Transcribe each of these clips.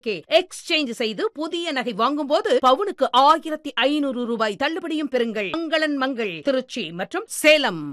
K exchange செய்து புதிய நகை வாங்கும்போது பவுனுக்கு ஆயிரத்தி ஐநூறு ரூபாய் தள்ளுபடியும் பெறுங்கள் மங்களன் மங்கள் திருச்சி மற்றும் சேலம்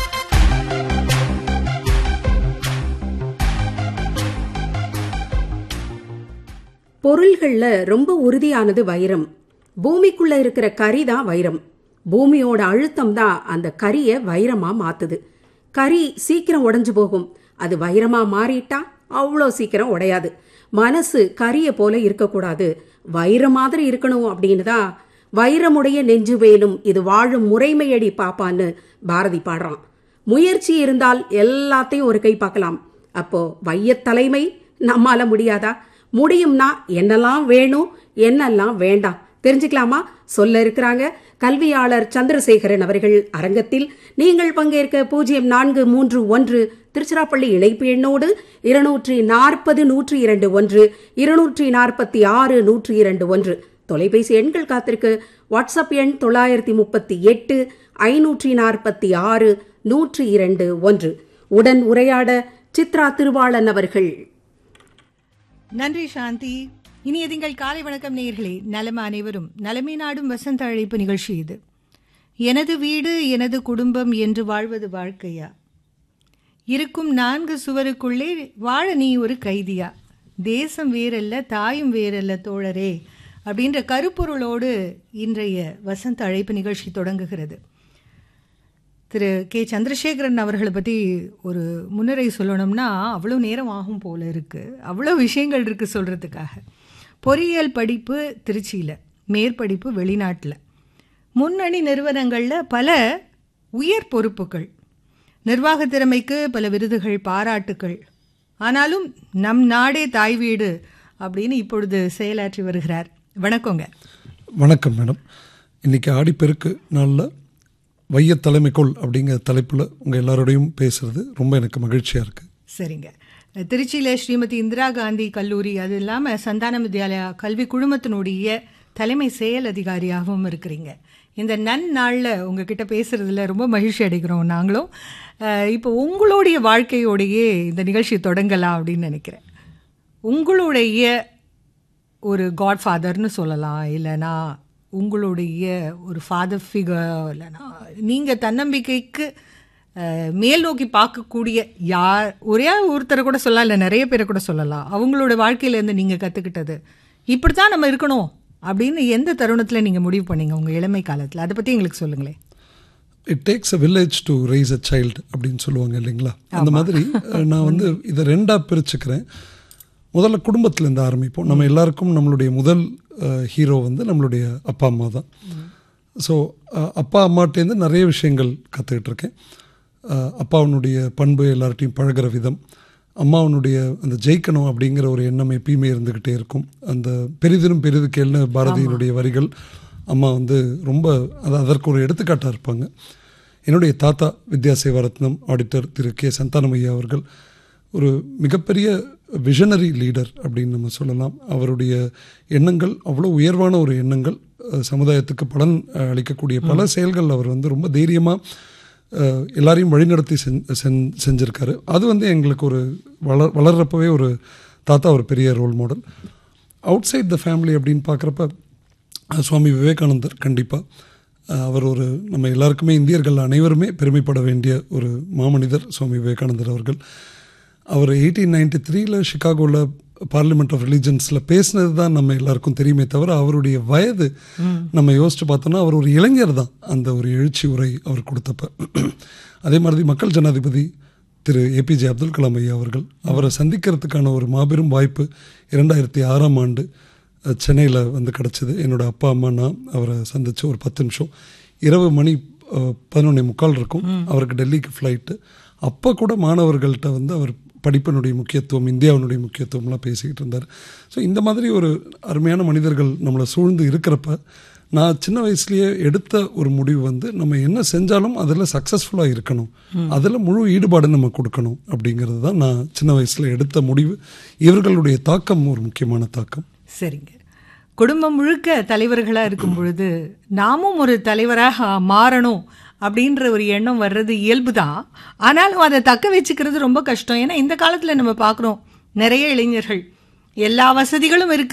பொருள்கள்ல ரொம்ப உறுதியானது வைரம் பூமிக்குள்ள இருக்கிற கரி தான் வைரம் பூமியோட அழுத்தம் தான் அந்த கரியை வைரமா மாத்துது கரி சீக்கிரம் உடைஞ்சு போகும் அது வைரமா மாறிட்டா அவ்வளோ சீக்கிரம் உடையாது மனசு கரிய போல இருக்கக்கூடாது வைரம் மாதிரி இருக்கணும் அப்படின்னு தான் வைரமுடைய நெஞ்சு வேலும் இது வாழும் முறைமையடி பாப்பான்னு பாரதி பாடுறான் முயற்சி இருந்தால் எல்லாத்தையும் ஒரு கை பார்க்கலாம் அப்போ வையத் தலைமை நம்மால முடியாதா முடியும்னா என்னெல்லாம் வேணும் என்னெல்லாம் வேண்டாம் தெரிஞ்சுக்கலாமா சொல்ல இருக்கிறாங்க கல்வியாளர் சந்திரசேகரன் அவர்கள் அரங்கத்தில் நீங்கள் பங்கேற்க பூஜ்ஜியம் நான்கு மூன்று ஒன்று திருச்சிராப்பள்ளி இணைப்பு எண்ணோடு இருநூற்றி நாற்பது நூற்றி இரண்டு ஒன்று இருநூற்றி நாற்பத்தி ஆறு நூற்றி இரண்டு ஒன்று தொலைபேசி எண்கள் காத்திருக்கு வாட்ஸ்அப் எண் தொள்ளாயிரத்தி முப்பத்தி எட்டு ஐநூற்றி நாற்பத்தி ஆறு நூற்றி இரண்டு ஒன்று உடன் உரையாட சித்ரா திருவாளன் அவர்கள் நன்றி சாந்தி இனிய திங்கள் காலை வணக்கம் நேயர்களே நலம் அனைவரும் நலமே நாடும் வசந்த அழைப்பு நிகழ்ச்சி இது எனது வீடு எனது குடும்பம் என்று வாழ்வது வாழ்க்கையா இருக்கும் நான்கு சுவருக்குள்ளே வாழ நீ ஒரு கைதியா தேசம் வேறல்ல தாயும் வேறல்ல தோழரே அப்படின்ற கருப்பொருளோடு இன்றைய வசந்த அழைப்பு நிகழ்ச்சி தொடங்குகிறது திரு கே சந்திரசேகரன் அவர்களை பற்றி ஒரு முன்னுரை சொல்லணும்னா அவ்வளோ நேரம் ஆகும் போல இருக்குது அவ்வளோ விஷயங்கள் இருக்குது சொல்கிறதுக்காக பொறியியல் படிப்பு திருச்சியில் மேற்படிப்பு வெளிநாட்டில் முன்னணி நிறுவனங்களில் பல உயர் பொறுப்புகள் நிர்வாக திறமைக்கு பல விருதுகள் பாராட்டுக்கள் ஆனாலும் நம் நாடே தாய் வீடு அப்படின்னு இப்பொழுது செயலாற்றி வருகிறார் வணக்கங்க வணக்கம் மேடம் இன்றைக்கி ஆடிப்பெருக்கு நாளில் வைய தலைமைக்குள் அப்படிங்கிற தலைப்பில் உங்கள் எல்லாரோடையும் பேசுகிறது ரொம்ப எனக்கு மகிழ்ச்சியாக இருக்குது சரிங்க திருச்சியில் ஸ்ரீமதி இந்திரா காந்தி கல்லூரி அது இல்லாமல் சந்தான வித்யாலயா கல்வி குழுமத்தினுடைய தலைமை செயல் அதிகாரியாகவும் இருக்கிறீங்க இந்த நன் நாளில் உங்ககிட்ட பேசுகிறதுல ரொம்ப மகிழ்ச்சி அடைக்கிறோம் நாங்களும் இப்போ உங்களுடைய வாழ்க்கையோடையே இந்த நிகழ்ச்சி தொடங்கலாம் அப்படின்னு நினைக்கிறேன் உங்களுடைய ஒரு காட்ஃபாதர்னு சொல்லலாம் இல்லைனா உங்களுடைய ஒரு ஃபாதர் ஃபிகர் இல்லைனா நீங்கள் தன்னம்பிக்கைக்கு மேல் நோக்கி பார்க்கக்கூடிய யார் ஒரே ஒருத்தரை கூட சொல்லலாம் இல்லை நிறைய பேரை கூட சொல்லலாம் அவங்களோட வாழ்க்கையிலேருந்து நீங்கள் கற்றுக்கிட்டது இப்படி தான் நம்ம இருக்கணும் அப்படின்னு எந்த தருணத்தில் நீங்கள் முடிவு பண்ணீங்க உங்கள் இளமை காலத்தில் அதை பற்றி எங்களுக்கு சொல்லுங்களேன் it takes a village to raise a child அப்படின்னு சொல்லுவாங்க இல்லைங்களா அந்த மாதிரி நான் வந்து இதை ரெண்டாக பிரிச்சுக்கிறேன் முதல்ல குடும்பத்திலேருந்து ஆரம்பிப்போம் நம்ம எல்லாருக்கும் நம்மளுடைய முதல் ஹீரோ வந்து நம்மளுடைய அப்பா அம்மா தான் ஸோ அப்பா அம்மாட்டேருந்து நிறைய விஷயங்கள் கற்றுக்கிட்டு இருக்கேன் அப்பாவனுடைய பண்பு எல்லார்ட்டையும் பழகிற விதம் அம்மாவனுடைய அந்த ஜெயிக்கணும் அப்படிங்கிற ஒரு எண்ணம் எப்பயுமே இருந்துக்கிட்டே இருக்கும் அந்த பெரிதிலும் பெரிது கேள்னு பாரதியினுடைய வரிகள் அம்மா வந்து ரொம்ப அது அதற்கு ஒரு எடுத்துக்காட்டாக இருப்பாங்க என்னுடைய தாத்தா வித்யாசேவரத்னம் ஆடிட்டர் திரு கே சந்தானமையா அவர்கள் ஒரு மிகப்பெரிய விஷனரி லீடர் அப்படின்னு நம்ம சொல்லலாம் அவருடைய எண்ணங்கள் அவ்வளோ உயர்வான ஒரு எண்ணங்கள் சமுதாயத்துக்கு பலன் அளிக்கக்கூடிய பல செயல்கள் அவர் வந்து ரொம்ப தைரியமாக எல்லாரையும் வழிநடத்தி செஞ் செஞ்சுருக்காரு அது வந்து எங்களுக்கு ஒரு வளர் வளர்கிறப்பவே ஒரு தாத்தா ஒரு பெரிய role model outside the family அப்படின்னு பார்க்குறப்ப சுவாமி விவேகானந்தர் கண்டிப்பாக அவர் ஒரு நம்ம எல்லாருக்குமே இந்தியர்கள் அனைவருமே பெருமைப்பட வேண்டிய ஒரு மாமனிதர் சுவாமி விவேகானந்தர் அவர்கள் அவர் எயிட்டீன் நைன்டி த்ரீல சிகாகோவில் பார்லிமெண்ட் ஆஃப் ரிலீஜன்ஸில் பேசினது தான் நம்ம எல்லாருக்கும் தெரியுமே தவிர அவருடைய வயது நம்ம யோசிச்சு பார்த்தோன்னா அவர் ஒரு இளைஞர் தான் அந்த ஒரு எழுச்சி உரை அவர் கொடுத்தப்ப அதே மாதிரி மக்கள் ஜனாதிபதி திரு ஏபிஜே அப்துல் கலாம் ஐயா அவர்கள் அவரை சந்திக்கிறதுக்கான ஒரு மாபெரும் வாய்ப்பு இரண்டாயிரத்தி ஆறாம் ஆண்டு சென்னையில் வந்து கிடச்சிது என்னோடய அப்பா அம்மா நான் அவரை சந்தித்து ஒரு பத்து நிமிஷம் இரவு மணி பதினொன்னே முக்கால் இருக்கும் அவருக்கு டெல்லிக்கு ஃப்ளைட்டு அப்போ கூட மாணவர்கள்ட்ட வந்து அவர் படிப்பினுடைய முக்கியத்துவம் இந்தியாவினுடைய முக்கியத்துவம்லாம் பேசிக்கிட்டு இருந்தார் ஸோ இந்த மாதிரி ஒரு அருமையான மனிதர்கள் நம்மளை சூழ்ந்து இருக்கிறப்ப நான் சின்ன வயசுலேயே எடுத்த ஒரு முடிவு வந்து நம்ம என்ன செஞ்சாலும் அதில் சக்ஸஸ்ஃபுல்லாக இருக்கணும் அதில் முழு ஈடுபாடு நம்ம கொடுக்கணும் அப்படிங்கிறது தான் நான் சின்ன வயசில் எடுத்த முடிவு இவர்களுடைய தாக்கம் ஒரு முக்கியமான தாக்கம் சரிங்க குடும்பம் முழுக்க தலைவர்களாக இருக்கும் பொழுது நாமும் ஒரு தலைவராக மாறணும் அப்படின்ற ஒரு எண்ணம் வர்றது இயல்பு தான் ஆனாலும் அதை தக்க வச்சுக்கிறது ரொம்ப கஷ்டம் ஏன்னா இந்த காலத்தில் நம்ம பார்க்குறோம் நிறைய இளைஞர்கள் எல்லா வசதிகளும் இருக்கு